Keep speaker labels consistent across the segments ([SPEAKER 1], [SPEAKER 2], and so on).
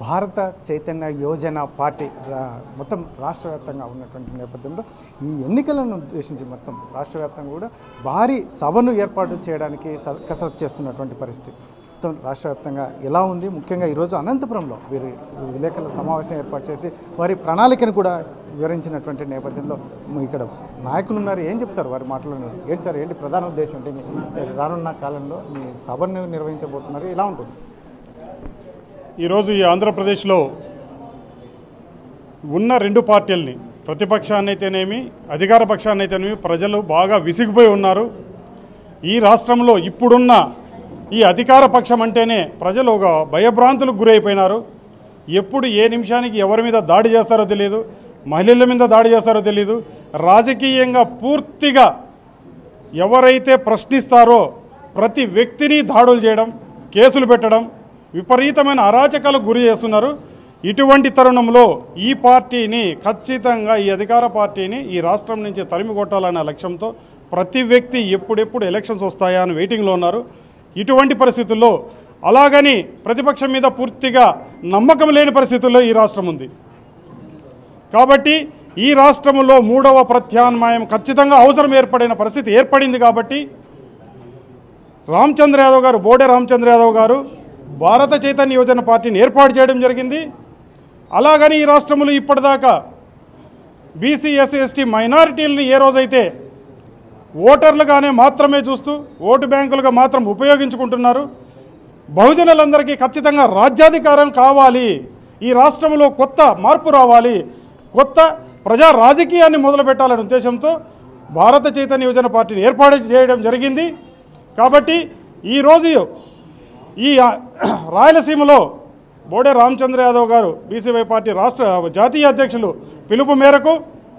[SPEAKER 1] భారత చైతన్య యోజన పార్టీ రా- మొత్తం రాష్ట్ర వ్యాప్తంగా ఉన్నటువంటి నేపథ్యంలో ఈ ఎన్నికలను ఉద్దేశించి మొత్తం రాష్ట్ర వ్యాప్తంగా కూడా భారీ సభను ఏర్పాటు చేయడానికి స- కసరత్తు చేస్తున్నటువంటి పరిస్థితి మొత్తం రాష్ట్ర వ్యాప్తంగా ఎలా ఉంది ముఖ్యంగా ఈరోజు అనంతపురంలో వీరి విలేకరుల సమావేశం ఏర్పాటు చేసి వారి ప్రణాళికను కూడా వివరించినటువంటి నేపథ్యంలో మ- ఇక్కడ నాయకులు ఉన్నారు ఏం చెప్తారు వారి మాటలను ఏంటి సార్ ఏంటి ప్రధాన ఉద్దేశం అంటే మీ రానున్న కాలంలో మీ సభను నిర్వహించబోతున్నారు ఎలా ఉంటుంది
[SPEAKER 2] ఈరోజు ఈ ఆంధ్రప్రదేశ్లో ఉన్న రెండు పార్టీలని ప్రతిపక్షాన్ని అయితేనేమి అధికార పక్షాన్ని అయితేనేమి ప్రజలు బాగా విసిగిపోయి ఉన్నారు ఈ రాష్ట్రంలో ఇప్పుడున్న ఈ అధికార పక్షం అంటేనే ప్రజలు ఒక భయభ్రాంతులకు గురైపోయినారు ఎప్పుడు ఏ నిమిషానికి ఎవరి మీద దాడి చేస్తారో తెలియదు మహిళల మీద దాడి చేస్తారో తెలియదు రాజకీయంగా పూర్తిగా ఎవరైతే ప్రశ్నిస్తారో ప్రతి వ్యక్తిని దాడులు చేయడం కేసులు పెట్టడం విపరీతమైన అరాచకాలకు గురి చేస్తున్నారు ఇటువంటి తరుణంలో ఈ పార్టీని ఖచ్చితంగా ఈ అధికార పార్టీని ఈ రాష్ట్రం నుంచి తరిమి కొట్టాలనే లక్ష్యంతో ప్రతి వ్యక్తి ఎప్పుడెప్పుడు ఎలక్షన్స్ వస్తాయా అని వెయిటింగ్లో ఉన్నారు ఇటువంటి పరిస్థితుల్లో అలాగని ప్రతిపక్షం మీద పూర్తిగా నమ్మకం లేని పరిస్థితుల్లో ఈ రాష్ట్రం ఉంది కాబట్టి ఈ రాష్ట్రంలో మూడవ ప్రత్యామ్నాయం ఖచ్చితంగా అవసరం ఏర్పడిన పరిస్థితి ఏర్పడింది కాబట్టి రామచంద్ర యాదవ్ గారు బోడే రామచంద్ర యాదవ్ గారు భారత చైతన్య యోజన పార్టీని ఏర్పాటు చేయడం జరిగింది అలాగని ఈ రాష్ట్రంలో ఇప్పటిదాకా బీసీ ఎస్సీ ఎస్టీ మైనారిటీలని ఏ రోజైతే ఓటర్లుగానే మాత్రమే చూస్తూ ఓటు బ్యాంకులుగా మాత్రం ఉపయోగించుకుంటున్నారు బహుజనులందరికీ ఖచ్చితంగా రాజ్యాధికారం కావాలి ఈ రాష్ట్రంలో కొత్త మార్పు రావాలి కొత్త ప్రజా రాజకీయాన్ని మొదలుపెట్టాలనే ఉద్దేశంతో భారత చైతన్య యోజన పార్టీని ఏర్పాటు చేయడం జరిగింది కాబట్టి ఈరోజు ఈ ఆ, రాయలసీమలో బోడే రామచంద్ర యాదవ్ గారు బీసీవై పార్టీ రాష్ట్ర జాతీయ అధ్యక్షులు పిలుపు మేరకు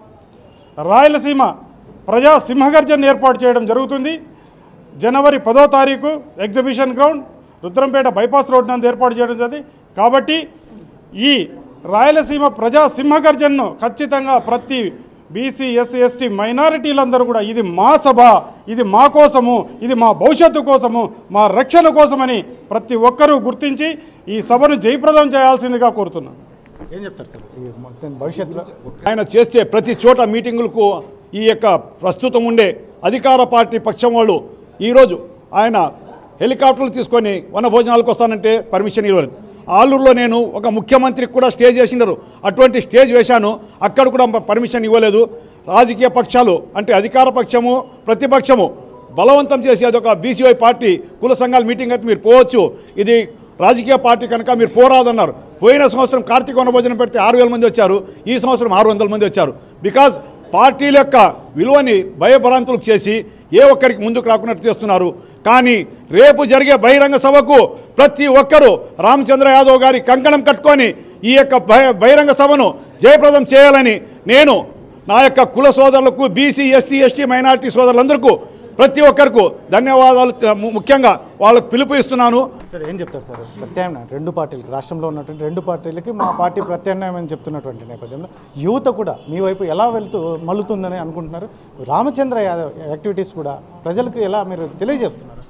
[SPEAKER 2] రాయలసీమ ప్రజా సింహగర్జన ఏర్పాటు చేయడం జరుగుతుంది జనవరి పదో తారీఖు exhibition ground Rudrampeta bypass road నందు ఏర్పాటు చేయడం జరిగింది కాబట్టి ఈ రాయలసీమ ప్రజా సింహగర్జనను ఖచ్చితంగా ప్రతి బీసీ ఎస్సీ ఎస్టీ మైనారిటీలందరూ కూడా ఇది మా సభ ఇది మా కోసము ఇది మా భవిష్యత్తు కోసము మా రక్షణ కోసమని ప్రతి ఒక్కరూ గుర్తించి ఈ సభను జయప్రదం చేయాల్సిందిగా కోరుతున్నాను
[SPEAKER 1] ఏం చెప్తారు సార్ ఈ మొత్తం భవిష్యత్తులో
[SPEAKER 3] ఆయన చేస్తే ప్రతి చోట మీటింగులకు ఈ యొక్క ప్రస్తుతం ఉండే అధికార పార్టీ పక్షం వాళ్ళు ఈరోజు ఆయన హెలికాప్టర్లు తీసుకొని వన భోజనాలకు వస్తానంటే పర్మిషన్ ఇవ్వలేదు ఆలూరులో నేను ఒక ముఖ్యమంత్రికి కూడా స్టేజ్ వేసినారు అటువంటి స్టేజ్ వేశాను అక్కడ కూడా పర్మిషన్ ఇవ్వలేదు రాజకీయ పక్షాలు అంటే అధికార పక్షము ప్రతిపక్షము బలవంతం చేసి అదొక బీసీఐ పార్టీ కుల సంఘాల మీటింగ్ అయితే మీరు పోవచ్చు ఇది రాజకీయ పార్టీ కనుక మీరు పోరాదన్నారు పోయిన సంవత్సరం కార్తీక వనభోజనం పెడితే ఆరు వేల మంది వచ్చారు ఈ సంవత్సరం ఆరు వందల మంది వచ్చారు బికాజ్ పార్టీల యొక్క విలువని భయభ్రాంతులకు చేసి ఏ ఒక్కరికి ముందుకు రాకున్నట్టు చేస్తున్నారు కానీ రేపు జరిగే బహిరంగ సభకు ప్రతి ఒక్కరూ రామచంద్ర యాదవ్ గారి కంకణం కట్టుకొని ఈ యొక్క బహి బహిరంగ సభను జయప్రదం చేయాలని నేను నా యొక్క కుల సోదరులకు బీసీ ఎస్సీ ఎస్టీ మైనారిటీ సోదరులందరికీ ప్రతి ఒక్కరికి ధన్యవాదాలు ము- ముఖ్యంగా వాళ్ళకు పిలుపు ఇస్తున్నాను
[SPEAKER 1] సార్ ఏం చెప్తారు సార్ ప్రత్యామ్నాయం రెండు పార్టీలకి రాష్ట్రంలో ఉన్నటువంటి రెండు పార్టీలకి మా పార్టీ ప్రత్యామ్నాయం అని చెప్తున్నటువంటి నేపథ్యంలో యువత కూడా మీ వైపు ఎలా వెళ్తూ మల్లుతుందని అనుకుంటున్నారు రామచంద్ర యాదవ్ యాక్టివిటీస్ కూడా ప్రజలకు ఎలా మీరు తెలియజేస్తున్నారు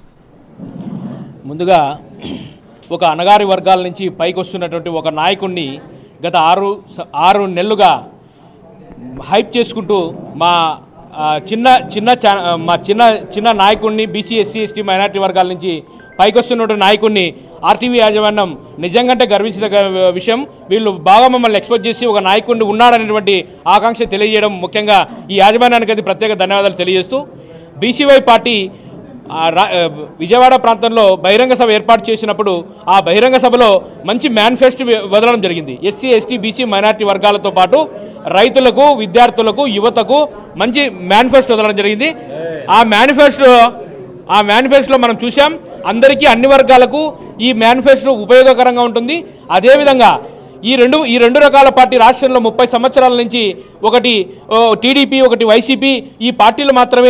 [SPEAKER 4] ముందుగా ఒక అణగారి వర్గాల నుంచి పైకి వస్తున్నటువంటి ఒక నాయకుడిని గత ఆరు స- ఆరు నెలలుగా హైప్ చేసుకుంటూ మా ఆ, చిన్న చిన్న చా మా చిన్న చిన్న నాయకుడిని బీసీ ఎస్సీ ఎస్టీ మైనార్టీ వర్గాల నుంచి పైకి వస్తున్నటువంటి నాయకుడిని ఆర్టీవీ యాజమాన్యం నిజంగా గర్వించదగ్గ విషయం వీళ్ళు బాగా మమ్మల్ని ఎక్స్పోజ్ చేసి ఒక నాయకుడిని ఉన్నాడనేటువంటి ఆకాంక్ష తెలియజేయడం ముఖ్యంగా ఈ యాజమాన్యానికి అది ప్రత్యేక ధన్యవాదాలు తెలియజేస్తూ బీసీవై పార్టీ ఆ రా- ఆ, విజయవాడ ప్రాంతంలో బహిరంగ సభ ఏర్పాటు చేసినప్పుడు ఆ బహిరంగ సభలో మంచి మేనిఫెస్టో వదలడం జరిగింది ఎస్సీ ఎస్టీ బీసీ మైనార్టీ వర్గాలతో పాటు రైతులకు విద్యార్థులకు యువతకు మంచి మేనిఫెస్టో వదలడం జరిగింది ఆ మేనిఫెస్టో ఆ మేనిఫెస్టోలో మనం చూసాం అందరికీ అన్ని వర్గాలకు ఈ మేనిఫెస్టో ఉపయోగకరంగా ఉంటుంది అదేవిధంగా ఈ రెండు ఈ రెండు రకాల పార్టీ రాష్ట్రంలో ముప్పై సంవత్సరాల నుంచి ఒకటి ఓ, టీడీపీ ఒకటి వైసీపీ ఈ పార్టీలు మాత్రమే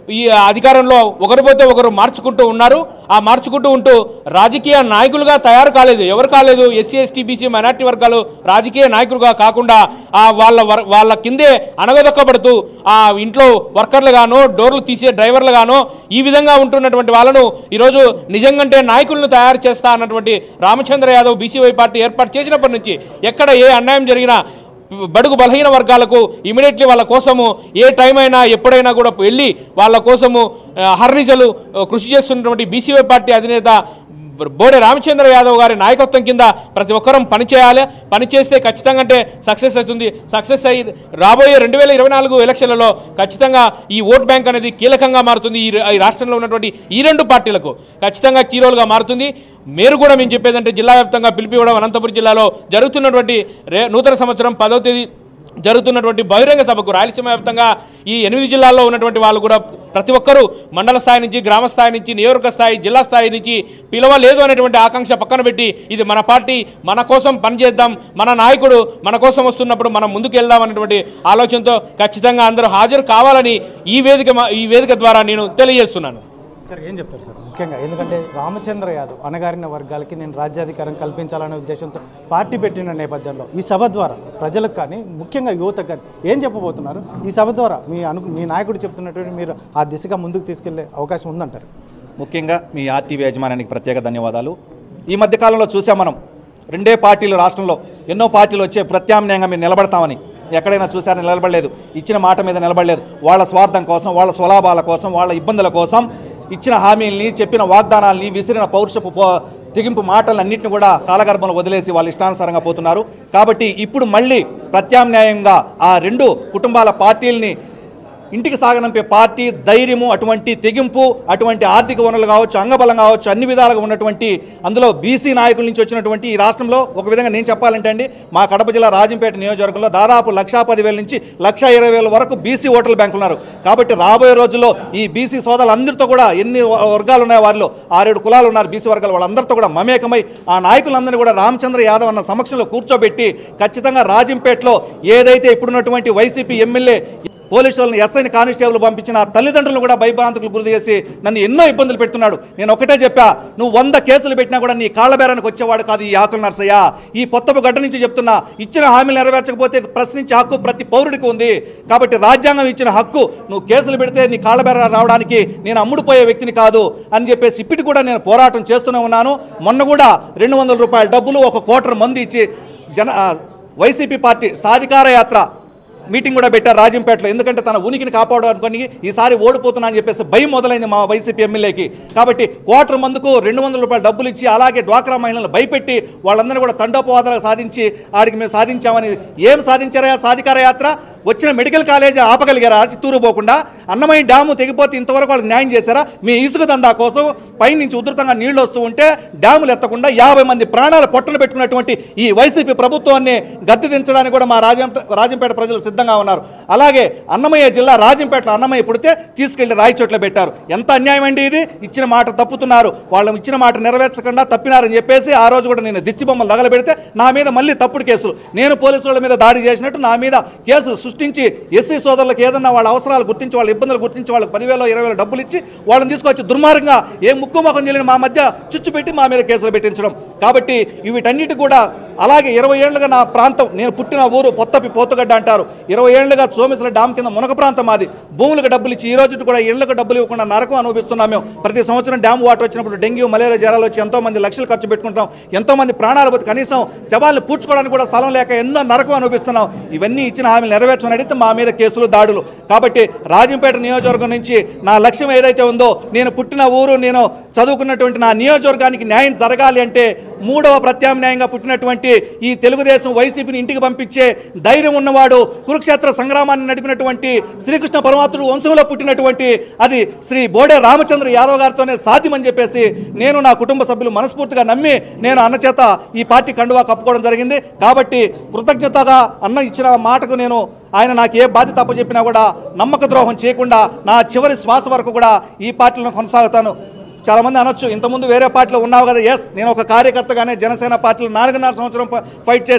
[SPEAKER 4] ఈ అధికారంలో ఒకరు పోతే ఒకరు మార్చుకుంటూ ఉన్నారు ఆ మార్చుకుంటూ ఉంటూ రాజకీయ నాయకులుగా తయారు కాలేదు ఎవరు కాలేదు ఎస్సీ ఎస్టీ బీసీ మైనార్టీ వర్గాలు రాజకీయ నాయకులుగా కాకుండా ఆ వాళ్ళ వర్- వాళ్ళ కిందే అణగదొక్కబడుతూ ఆ ఇంట్లో వర్కర్లు గానో డోర్లు తీసే డ్రైవర్లు గానో ఈ విధంగా ఉంటున్నటువంటి వాళ్ళను ఈరోజు నిజంగంటే నాయకులను తయారు చేస్తా అన్నటువంటి రామచంద్ర యాదవ్ బీసీవై పార్టీ ఏర్పాటు చేసినప్పటి నుంచి ఎక్కడ ఏ అన్యాయం జరిగినా బడుగు బలహీన వర్గాలకు ఇమీడియట్లీ వాళ్ళ కోసము ఏ టైం అయినా ఎప్పుడైనా కూడా వెళ్ళి వాళ్ళ కోసము ఆ, అహర్నిశలు ఆ, కృషి చేస్తున్నటువంటి బీసీవై పార్టీ అధినేత బోడే రామచంద్ర యాదవ్ గారి నాయకత్వం కింద ప్రతి ఒక్కరం పనిచేయాలి పనిచేస్తే ఖచ్చితంగా అంటే సక్సెస్ అవుతుంది సక్సెస్ అయ్యి రాబోయే రెండు వేల ఇరవై నాలుగు ఎలక్షన్లలో ఖచ్చితంగా ఈ ఓట్ బ్యాంక్ అనేది కీలకంగా మారుతుంది ఈ ఈ రాష్ట్రంలో ఉన్నటువంటి ఈ రెండు పార్టీలకు ఖచ్చితంగా కీరోలుగా మారుతుంది మీరు కూడా మేము చెప్పేదంటే జిల్లా వ్యాప్తంగా పిలిపివ్వడం అనంతపురం జిల్లాలో జరుగుతున్నటువంటి రే నూతన సంవత్సరం పదో తేదీ జరుగుతున్నటువంటి బహిరంగ సభకు రాయలసీమ వ్యాప్తంగా ఈ ఎనిమిది జిల్లాల్లో ఉన్నటువంటి వాళ్ళు కూడా ప్రతి ఒక్కరూ మండల స్థాయి నుంచి గ్రామ స్థాయి నుంచి నియోజక స్థాయి జిల్లా స్థాయి నుంచి పిలవలేదు అనేటువంటి ఆకాంక్ష పక్కన పెట్టి ఇది మన పార్టీ మన కోసం పనిచేద్దాం మన నాయకుడు మన కోసం వస్తున్నప్పుడు మనం ముందుకు వెళ్దాం అనేటువంటి ఆలోచనతో ఖచ్చితంగా అందరూ హాజరు కావాలని ఈ వేదిక మా- ఈ వేదిక ద్వారా నేను తెలియజేస్తున్నాను
[SPEAKER 1] సార్ ఏం చెప్తారు సార్ ముఖ్యంగా ఎందుకంటే రామచంద్ర యాదవ్ అణగారిన వర్గాలకి నేను రాజ్యాధికారం కల్పించాలనే ఉద్దేశంతో పార్టీ పెట్టిన నేపథ్యంలో ఈ సభ ద్వారా ప్రజలకు కానీ ముఖ్యంగా యువతకు కానీ ఏం చెప్పబోతున్నారు ఈ సభ ద్వారా మీ అను మీ నాయకుడు చెప్తున్నటువంటి మీరు ఆ దిశగా ముందుకు తీసుకెళ్లే అవకాశం ఉందంటారు
[SPEAKER 5] ముఖ్యంగా మీ ఆర్టీవీ యాజమాన్యానికి ప్రత్యేక ధన్యవాదాలు ఈ మధ్యకాలంలో చూసాం మనం రెండే పార్టీలు రాష్ట్రంలో ఎన్నో పార్టీలు వచ్చే ప్రత్యామ్నాయంగా మీరు నిలబడతామని ఎక్కడైనా చూసారని నిలబడలేదు ఇచ్చిన మాట మీద నిలబడలేదు వాళ్ళ స్వార్థం కోసం వాళ్ళ స్వలాభాల కోసం వాళ్ళ ఇబ్బందుల కోసం ఇచ్చిన హామీల్ని చెప్పిన వాగ్దానాల్ని విసిరిన పౌరుషపు పో తెగింపు మాటలన్నింటిని కూడా కాలగర్భంలో వదిలేసి వాళ్ళు ఇష్టానుసారంగా పోతున్నారు కాబట్టి ఇప్పుడు మళ్ళీ ప్రత్యామ్నాయంగా ఆ రెండు కుటుంబాల పార్టీల్ని ఇంటికి సాగనంపే పార్టీ ధైర్యము అటువంటి తెగింపు అటువంటి ఆర్థిక వనరులు కావచ్చు అంగబలం కావచ్చు అన్ని విధాలుగా ఉన్నటువంటి అందులో బీసీ నాయకుల నుంచి వచ్చినటువంటి ఈ రాష్ట్రంలో ఒక విధంగా నేను చెప్పాలంటే అండి మా కడప జిల్లా రాజంపేట నియోజకవర్గంలో దాదాపు లక్షా పదివేల నుంచి లక్ష ఇరవై వేల వరకు బీసీ ఓటర్ల బ్యాంకులు ఉన్నారు కాబట్టి రాబోయే రోజుల్లో ఈ బీసీ సోదరులందరితో కూడా ఎన్ని వ- వర్గాలు ఉన్నాయి వారిలో ఆరేడు కులాలు ఉన్నారు బీసీ వర్గాలు వాళ్ళందరితో కూడా మమేకమై ఆ నాయకులందరినీ కూడా రామచంద్ర యాదవ్ అన్న సమక్షంలో కూర్చోబెట్టి ఖచ్చితంగా రాజంపేటలో ఏదైతే ఇప్పుడున్నటువంటి వైసీపీ ఎమ్మెల్యే పోలీసు వాళ్ళని ఎస్ఐని కానిస్టేబుల్ పంపించిన తల్లిదండ్రులు కూడా భయభ్రాంతులకు గురి చేసి నన్ను ఎన్నో ఇబ్బందులు పెడుతున్నాడు నేను ఒకటే చెప్పా నువ్వు వంద కేసులు పెట్టినా కూడా నీ కాళ్ళ బేరానికి వచ్చేవాడు కాదు ఈ ఆకుల నర్సయ్య ఈ పొత్తపు గడ్డ నుంచి చెప్తున్నా ఇచ్చిన హామీలు నెరవేర్చకపోతే ప్రశ్నించే హక్కు ప్రతి పౌరుడికి ఉంది కాబట్టి రాజ్యాంగం ఇచ్చిన హక్కు నువ్వు కేసులు పెడితే నీ కాళ్ళ బేర రావడానికి నేను అమ్ముడుపోయే వ్యక్తిని కాదు అని చెప్పేసి ఇప్పటికి కూడా నేను పోరాటం చేస్తూనే ఉన్నాను మొన్న కూడా రెండు వందల రూపాయల డబ్బులు ఒక కోటర్ మంది ఇచ్చి జన ఆ, వైసీపీ పార్టీ సాధికార యాత్ర మీటింగ్ కూడా పెట్టారు రాజంపేటలో ఎందుకంటే తన ఉనికిని కాపాడాలనుకొని ఈసారి ఓడిపోతున్నా అని చెప్పేసి భయం మొదలైంది మా వైసీపీ ఎమ్మెల్యేకి కాబట్టి క్వార్టర్ మందుకు రెండు వందల రూపాయలు డబ్బులు ఇచ్చి అలాగే డ్వాక్రా మహిళలను భయపెట్టి వాళ్ళందరూ కూడా తండోపవాదాలు సాధించి ఆడికి మేము సాధించామని ఏం సాధించారా సాధికార యాత్ర వచ్చిన మెడికల్ కాలేజ్ ఆపగలిగారా చిత్తూరు పోకుండా అన్నమయ్య డ్యాము తెగిపోతే ఇంతవరకు వాళ్ళకి న్యాయం చేశారా మీ ఇసుక దందా కోసం పైనుంచి ఉధృతంగా నీళ్లు వస్తూ ఉంటే డ్యాములు ఎత్తకుండా యాభై మంది ప్రాణాలు పొట్టలు పెట్టుకున్నటువంటి ఈ వైసీపీ ప్రభుత్వాన్ని గద్దె దించడానికి కూడా మా రాజం రాజంపేట ప్రజలు సిద్ధంగా ఉన్నారు అలాగే అన్నమయ్య జిల్లా రాజంపేటలో అన్నమయ్య పుడితే తీసుకెళ్లి రాయచోట్ల పెట్టారు ఎంత అన్యాయం అండి ఇది ఇచ్చిన మాట తప్పుతున్నారు వాళ్ళు ఇచ్చిన మాట నెరవేర్చకుండా తప్పినారని చెప్పేసి ఆ రోజు కూడా నేను దిష్టి బొమ్మలు తగలబెడితే నా మీద మళ్ళీ తప్పుడు కేసులు నేను పోలీసు వాళ్ళ మీద దాడి చేసినట్టు నా మీద కేసులు సృష్టించి ఎస్సీ సోదరులకు ఏదన్నా వాళ్ళ అవసరాలు గుర్తించి వాళ్ళ ఇబ్బందులు గుర్తించి వాళ్ళకి పదివేల ఇరవై వేల డబ్బులు ఇచ్చి వాళ్ళని తీసుకొచ్చి దుర్మార్గంగా ఏ ముక్కు ముఖం తెలియని మా మధ్య చుచ్చు పెట్టి మా మీద కేసులు పెట్టించడం కాబట్టి వీటన్నిటి కూడా అలాగే ఇరవై ఏళ్ళుగా నా ప్రాంతం నేను పుట్టిన ఊరు పొత్తపి పోతుగడ్డ అంటారు ఇరవై ఏళ్ళుగా సోమేశ్వర డామ్ కింద మునక ప్రాంతం మాది భూములకు డబ్బులు ఇచ్చి ఈ రోజు కూడా ఇళ్లకు డబ్బులు ఇవ్వకుండా నరకం అనుభవిస్తున్నాం మేము ప్రతి సంవత్సరం డ్యామ్ వాటర్ వచ్చినప్పుడు డెంగ్యూ మలేరియా జ్వరాలు వచ్చి ఎంతో మంది లక్షలు ఖర్చు పెట్టుకుంటాం ఎంతో మంది ప్రాణాలు పోతే కనీసం శవాలను పూడ్చుకోవడానికి కూడా స్థలం లేక ఎన్నో నరకం అనుభవిస్తున్నాం ఇవన్నీ ఇచ్చిన హామీలు నెరవేర్చమని అడిగితే మా మీద కేసులు దాడులు కాబట్టి రాజంపేట నియోజకవర్గం నుంచి నా లక్ష్యం ఏదైతే ఉందో నేను పుట్టిన ఊరు నేను చదువుకున్నటువంటి నా నియోజకవర్గానికి న్యాయం జరగాలి అంటే మూడవ ప్రత్యామ్నాయంగా పుట్టినటువంటి ఈ తెలుగుదేశం వైసీపీని ఇంటికి పంపించే ధైర్యం ఉన్నవాడు కురుక్షేత్ర సంగ్రామాన్ని నడిపినటువంటి శ్రీకృష్ణ పరమాత్ముడు వంశంలో పుట్టినటువంటి అది శ్రీ బోడే రామచంద్ర యాదవ్ గారితోనే సాధ్యమని చెప్పేసి నేను నా కుటుంబ సభ్యులు మనస్ఫూర్తిగా నమ్మి నేను అన్న చేత ఈ పార్టీ కండువా కప్పుకోవడం జరిగింది కాబట్టి కృతజ్ఞతగా అన్న ఇచ్చిన మాటకు నేను ఆయన నాకు ఏ బాధ్యత అప్పచెప్పినా కూడా నమ్మక ద్రోహం చేయకుండా నా చివరి శ్వాస వరకు కూడా ఈ పార్టీలో కొనసాగుతాను చాలా మంది అనొచ్చు ఇంతకుముందు వేరే పార్టీలో ఉన్నావు కదా ఎస్ నేను ఒక కార్యకర్తగానే జనసేన పార్టీలో నాలుగున్నర సంవత్సరం ప- ఫైట్ చేశా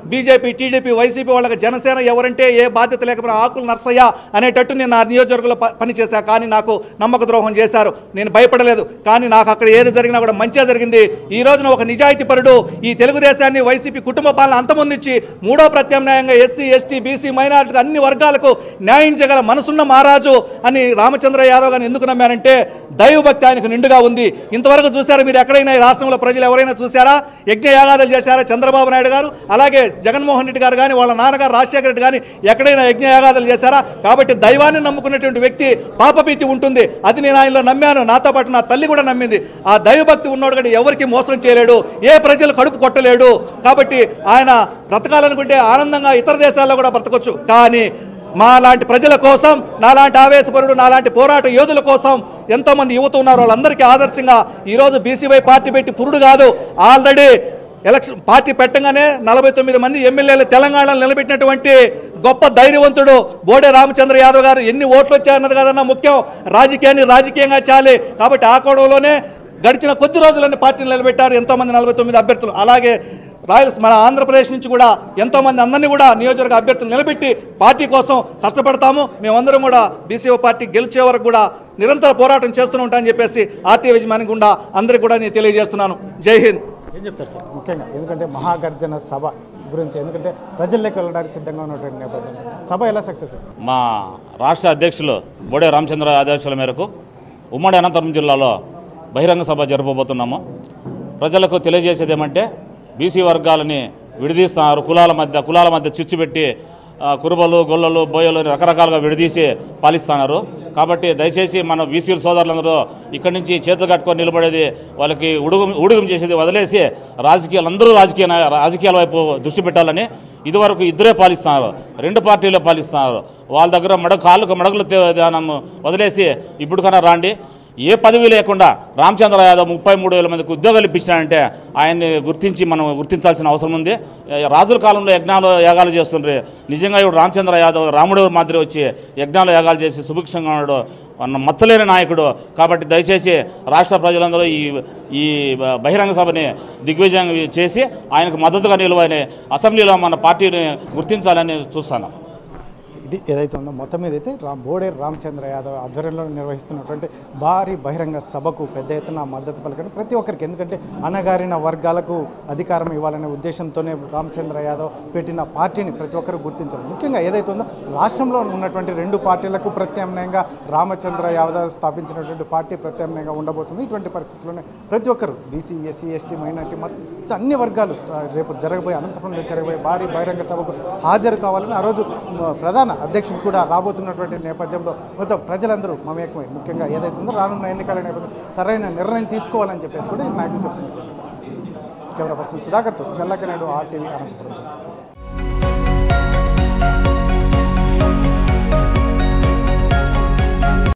[SPEAKER 5] బీజేపీ టీడీపీ వైసీపీ వాళ్ళకి జనసేన ఎవరంటే ఏ బాధ్యత లేకపోయినా ఆకులు నర్సయ్య అనేటట్టు నేను నా నియోజకవర్గంలో ప- పనిచేశా కానీ నాకు నమ్మక ద్రోహం చేశారు నేను భయపడలేదు కానీ నాకు అక్కడ ఏది జరిగినా కూడా మంచిగా జరిగింది ఈ రోజున ఒక నిజాయితీ పరుడు ఈ తెలుగుదేశాన్ని వైసీపీ కుటుంబ పాలన అంతమొందించి మూడో ప్రత్యామ్నాయంగా ఎస్సీ ఎస్టీ బీసీ మైనారిటీ అన్ని వర్గాలకు న్యాయం చేయగల మనసున్న మహారాజు అని రామచంద్ర యాదవ్ గారిని ఎందుకు నమ్మారంటే దైవభక్తి ఆయనకు నిండుగా ఉంది ఇంతవరకు చూసారా మీరు ఎక్కడైనా ఈ రాష్ట్రంలో ప్రజలు ఎవరైనా చూసారా యజ్ఞ యాగాదులు చేశారా చంద్రబాబు నాయుడు గారు అలాగే జగన్మోహన్ రెడ్డి గారు కానీ వాళ్ళ నాన్నగారు రాజశేఖర రెడ్డి కానీ ఎక్కడైనా యజ్ఞ యాగాదులు చేశారా కాబట్టి దైవాన్ని నమ్ముకున్నటువంటి వ్యక్తి పాపభీతి ఉంటుంది అది నేను ఆయనలో నమ్మాను నాతో పాటు నా తల్లి కూడా నమ్మింది ఆ దైవభక్తి ఉన్నోడు కూడా ఎవరికి మోసం చేయలేడు ఏ ప్రజలు కడుపు కొట్టలేడు కాబట్టి ఆయన బ్రతకాలనుకుంటే ఆనందంగా ఇతర దేశాల్లో కూడా బ్రతకొచ్చు కానీ మా లాంటి ప్రజల కోసం నాలాంటి ఆవేశపరుడు నాలాంటి పోరాట యోధుల కోసం ఎంతోమంది యువత ఉన్నారు వాళ్ళందరికీ ఆదర్శంగా ఈరోజు బీసీవై పార్టీ పెట్టి పురుడు కాదు ఆల్రెడీ ఎలక్షన్ పార్టీ పెట్టగానే నలభై తొమ్మిది మంది ఎమ్మెల్యేలు తెలంగాణలో నిలబెట్టినటువంటి గొప్ప ధైర్యవంతుడు బోడే రామచంద్ర యాదవ్ గారు ఎన్ని ఓట్లు వచ్చాయన్నది కదన్నా ముఖ్యం రాజకీయాన్ని రాజకీయంగా చాలి కాబట్టి ఆ కోణంలోనే గడిచిన కొద్ది రోజులని పార్టీని నిలబెట్టారు ఎంతోమంది నలభై తొమ్మిది అభ్యర్థులు అలాగే రాయల్స్ మన ఆంధ్రప్రదేశ్ నుంచి కూడా ఎంతోమంది అందరినీ కూడా నియోజకవర్గ అభ్యర్థులు నిలబెట్టి పార్టీ కోసం కష్టపడతాము మేమందరం కూడా బీసీఓ పార్టీ గెలిచే వరకు కూడా నిరంతర పోరాటం చేస్తూనే ఉంటామని చెప్పేసి ఆర్టీ యజమాని గుండా అందరికీ కూడా నేను తెలియజేస్తున్నాను జై హింద్
[SPEAKER 1] ఏం చెప్తారు సార్ ముఖ్యంగా ఎందుకంటే మహాగర్జన సభ గురించి ఎందుకంటే ప్రజల్లోకి వెళ్ళడానికి సిద్ధంగా ఉన్నటువంటి నేపథ్యంలో సభ ఎలా సక్సెస్
[SPEAKER 6] మా రాష్ట్ర అధ్యక్షులు బోడే రామచంద్ర ఆదేశాల మేరకు ఉమ్మడి అనంతపురం జిల్లాలో బహిరంగ సభ జరపబోతున్నాము ప్రజలకు తెలియజేసేది ఏమంటే బీసీ వర్గాలని విడదీస్తున్నారు కులాల మధ్య కులాల మధ్య చిచ్చు పెట్టి ఆ, కురుబలు గొల్లలు బోయలు అని రకరకాలుగా విడదీసి పాలిస్తున్నారు కాబట్టి దయచేసి మన బీసీ సోదరులందరూ ఇక్కడి నుంచి చేతులు కట్టుకొని నిలబడేది వాళ్ళకి ఉడుగు ఉడుగం చేసేది వదిలేసి రాజకీయాలు అందరూ రాజకీయ నాయ- రాజకీయాల వైపు దృష్టి పెట్టాలని ఇదివరకు ఇద్దరే పాలిస్తున్నారు రెండు పార్టీలే పాలిస్తున్నారు వాళ్ళ దగ్గర మడ కాళ్ళకు మడకలు ధ్యానం వదిలేసి ఇప్పుడు కన్నా రాండి ఏ పదవి లేకుండా రామచంద్ర యాదవ్ ముప్పై మూడు వేల మందికి ఉద్యోగాలు ఇప్పించాడంటే ఆయన్ని గుర్తించి మనం గుర్తించాల్సిన అవసరం ఉంది ఏ, రాజుల కాలంలో యజ్ఞాలు యాగాలు చేస్తుండ్రి నిజంగా ఇప్పుడు రామచంద్ర యాదవ్ రాముడు మాదిరి వచ్చి యజ్ఞాలు యాగాలు చేసి సుభిక్షంగా ఉన్నాడు అన్న మచ్చలేని నాయకుడు కాబట్టి దయచేసి రాష్ట్ర ప్రజలందరూ ఈ ఈ బహిరంగ సభని దిగ్విజయం చేసి ఆయనకు మద్దతుగా నిలవని అసెంబ్లీలో మన పార్టీని గుర్తించాలని చూస్తున్నాం
[SPEAKER 1] ఇది ఏదైతే ఉందో మొత్తం మీద అయితే రా బోడే రామచంద్ర యాదవ్ ఆధ్వర్యంలో నిర్వహిస్తున్నటువంటి భారీ బహిరంగ సభకు పెద్ద ఎత్తున మద్దతు పలకడం ప్రతి ఒక్కరికి ఎందుకంటే అణగారిన వర్గాలకు అధికారం ఇవ్వాలనే ఉద్దేశంతోనే రామచంద్ర యాదవ్ పెట్టిన పార్టీని ప్రతి ఒక్కరు గుర్తించారు ముఖ్యంగా ఏదైతే ఉందో రాష్ట్రంలో ఉన్నటువంటి రెండు పార్టీలకు ప్రత్యామ్నాయంగా రామచంద్ర యాదవ్ స్థాపించినటువంటి పార్టీ ప్రత్యామ్నాయంగా ఉండబోతుంది ఇటువంటి పరిస్థితుల్లోనే ప్రతి ఒక్కరు బీసీ ఎస్సీ ఎస్టీ మైనార్టీ మొత్తం అన్ని వర్గాలు ఆ, రేపు జరగబోయే అనంతపురంలో జరగబోయే భారీ బహిరంగ సభకు హాజరు కావాలని ఆ రోజు మ, ప్రధాన అధ్యక్షుడు కూడా రాబోతున్నటువంటి నేపథ్యంలో మొత్తం ప్రజలందరూ మమేకమై ముఖ్యంగా ఏదైతే ఉందో రానున్న ఎన్నికల నేపథ్యం సరైన నిర్ణయం తీసుకోవాలని చెప్పేసి కూడా ఈ నాయకులు చెప్తున్నటువంటి పరిస్థితి కెమెరా పర్సన్ సుధాకర్తో చల్లకనాయుడు ఆర్టీవీ అనంతపురం జిల్లా